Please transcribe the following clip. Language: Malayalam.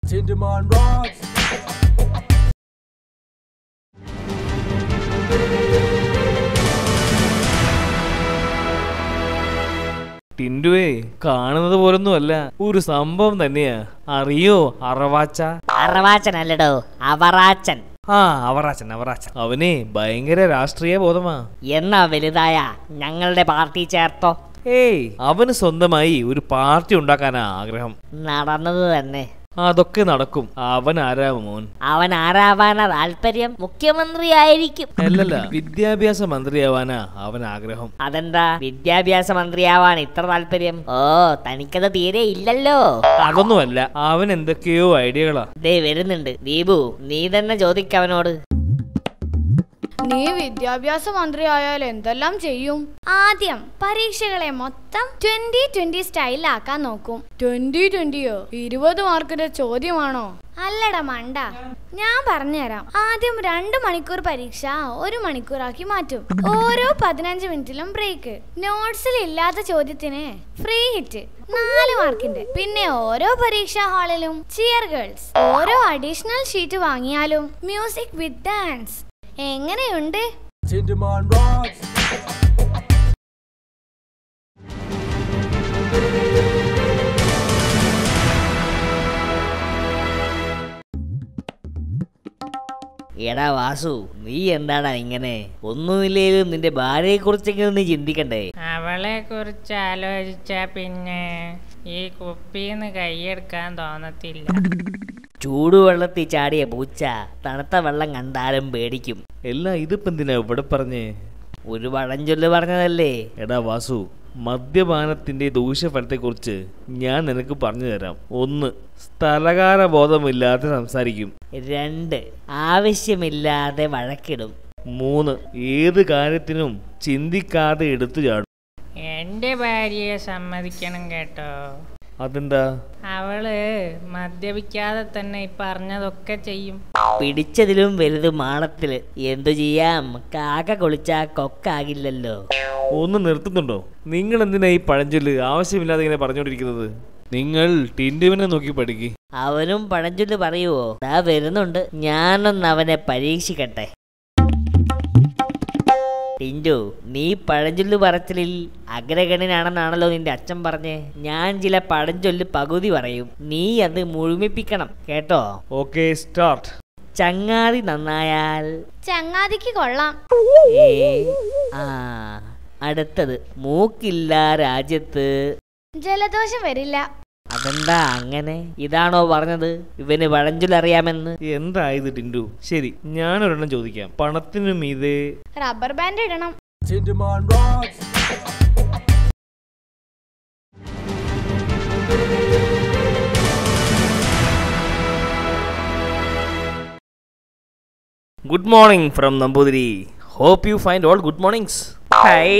Tinderman rocks. ടിൻഡുവേ കാണുന്നത് പോലൊന്നും അല്ല ഒരു സംഭവം തന്നെയാ അറിയോ അറവാച്ച അറവാച്ചനല്ലടോ അവറാച്ചൻ ആ അവറാച്ചൻ അവറാച്ചൻ അവനെ ഭയങ്കര രാഷ്ട്രീയ ബോധമാ എന്നാ വലുതായ ഞങ്ങളുടെ പാർട്ടി ചേർത്തോ ഏയ് അവന് സ്വന്തമായി ഒരു പാർട്ടി ഉണ്ടാക്കാനാ ആഗ്രഹം നടന്നത് തന്നെ അതൊക്കെ നടക്കും അവൻ ആരാ മോൻ അവൻ ആരാവാനാ താല്പര്യം മുഖ്യമന്ത്രിയായിരിക്കും അല്ലല്ല വിദ്യാഭ്യാസ മന്ത്രിയാവാനാ അവൻ ആഗ്രഹം അതെന്താ വിദ്യാഭ്യാസ മന്ത്രിയാവാൻ ഇത്ര താല്പര്യം ഓ തനിക്കത് തീരെ ഇല്ലല്ലോ അതൊന്നുമല്ല അവൻ എന്തൊക്കെയോ ഐഡിയകളാ ദേ വരുന്നുണ്ട് ദീപു നീ തന്നെ ചോദിക്കവനോട് നീ വിദ്യാഭ്യാസ മന്ത്രിയായാൽ എന്തെല്ലാം ചെയ്യും ആദ്യം പരീക്ഷകളെ മൊത്തം ട്വന്റി ട്വന്റി സ്റ്റൈലാക്കാൻ നോക്കും ട്വന്റി ട്വന്റിയോ ഇരുപത് മാർക്കിന്റെ ചോദ്യമാണോ അല്ലട മണ്ട ഞാൻ പറഞ്ഞുതരാം ആദ്യം രണ്ട് മണിക്കൂർ പരീക്ഷ ഒരു മണിക്കൂറാക്കി മാറ്റും ഓരോ പതിനഞ്ച് മിനിറ്റിലും ബ്രേക്ക് നോട്ട്സിൽ ഇല്ലാത്ത ചോദ്യത്തിന് ഫ്രീ ഹിറ്റ് നാല് മാർക്കിന്റെ പിന്നെ ഓരോ പരീക്ഷാ ഹാളിലും ചിയർ ഗേൾസ് ഓരോ അഡീഷണൽ ഷീറ്റ് വാങ്ങിയാലും മ്യൂസിക് വിത്ത് ഡാൻസ് എങ്ങനെയുണ്ട് Tinderman rocks. എടാ വാസു നീ എന്താടാ ഇങ്ങനെ ഒന്നുമില്ലേലും നിന്റെ ഭാര്യയെ കുറിച്ചെങ്കിലും നീ ചിന്തിക്കണ്ടേ അവളെ കുറിച്ച് ആലോചിച്ച പിന്നെ ഈ കുപ്പിന്ന് കൈയെടുക്കാൻ തോന്നത്തില്ല ചൂടുവെള്ളത്തിൽ ചാടിയ പൂച്ച തണുത്ത വെള്ളം കണ്ടാലും പേടിക്കും എല്ലാം ഇതിപ്പോ എന്തിനാ ഇവിടെ പറഞ്ഞേ ഒരു പഴഞ്ചൊല്ല് പറഞ്ഞതല്ലേ എടാ വാസു മദ്യപാനത്തിന്റെ ദൂഷ്യഫലത്തെക്കുറിച്ച് ഞാൻ നിനക്ക് പറഞ്ഞു തരാം ഒന്ന് സ്ഥലകാല ബോധമില്ലാതെ സംസാരിക്കും രണ്ട് ആവശ്യമില്ലാതെ വഴക്കിടും മൂന്ന് ഏത് കാര്യത്തിനും ചിന്തിക്കാതെ എടുത്തു ചാടും എൻ്റെ ഭാര്യയെ സമ്മതിക്കണം കേട്ടോ അതെന്താ അവള് മദ്യപിക്കാതെ തന്നെ ഈ പറഞ്ഞതൊക്കെ ചെയ്യും പിടിച്ചതിലും വലുത് മാളത്തില് എന്തു ചെയ്യാം കാക്ക കൊളിച്ച കൊക്കാകില്ലല്ലോ ഒന്ന് നിർത്തുന്നുണ്ടോ നിങ്ങൾ എന്തിനാ ഈ പഴഞ്ചൊല്ല് ആവശ്യമില്ലാതെ ഇങ്ങനെ പറഞ്ഞുകൊണ്ടിരിക്കുന്നത് നിങ്ങൾ ടിൻഡുവിനെ നോക്കി പഠിക്ക് അവനും പഴഞ്ചൊല്ല് പറയുവോ ദാ വരുന്നുണ്ട് ഞാനൊന്ന് അവനെ പരീക്ഷിക്കട്ടെ ടിൻഡു നീ പഴഞ്ചൊല്ല് പറച്ചിലിൽ അഗ്രഗണനാണെന്നാണല്ലോ നിന്റെ അച്ഛൻ പറഞ്ഞേ ഞാൻ ചില പഴഞ്ചൊല്ല് പകുതി പറയും നീ അത് മുഴുമിപ്പിക്കണം കേട്ടോ ഓക്കെ സ്റ്റാർട്ട് ചങ്ങാതി നന്നായാൽ ചങ്ങാതിക്ക് കൊള്ളാം ഏ ആ അടുത്തത് മൂക്കില്ല രാജ്യത്ത് ജലദോഷം വരില്ല അതെന്താ അങ്ങനെ ഇതാണോ പറഞ്ഞത് ഇവന് പഴഞ്ചൊല്ലറിയാമെന്ന് എന്താ ഇത് ടിൻഡു ശരി ഞാനൊരെണ്ണം ചോദിക്കാം പണത്തിനു മീതെ റബ്ബർ ബാൻഡ് ഇടണം Tinderman rocks. Good morning from Namboothiri hope you find all good mornings high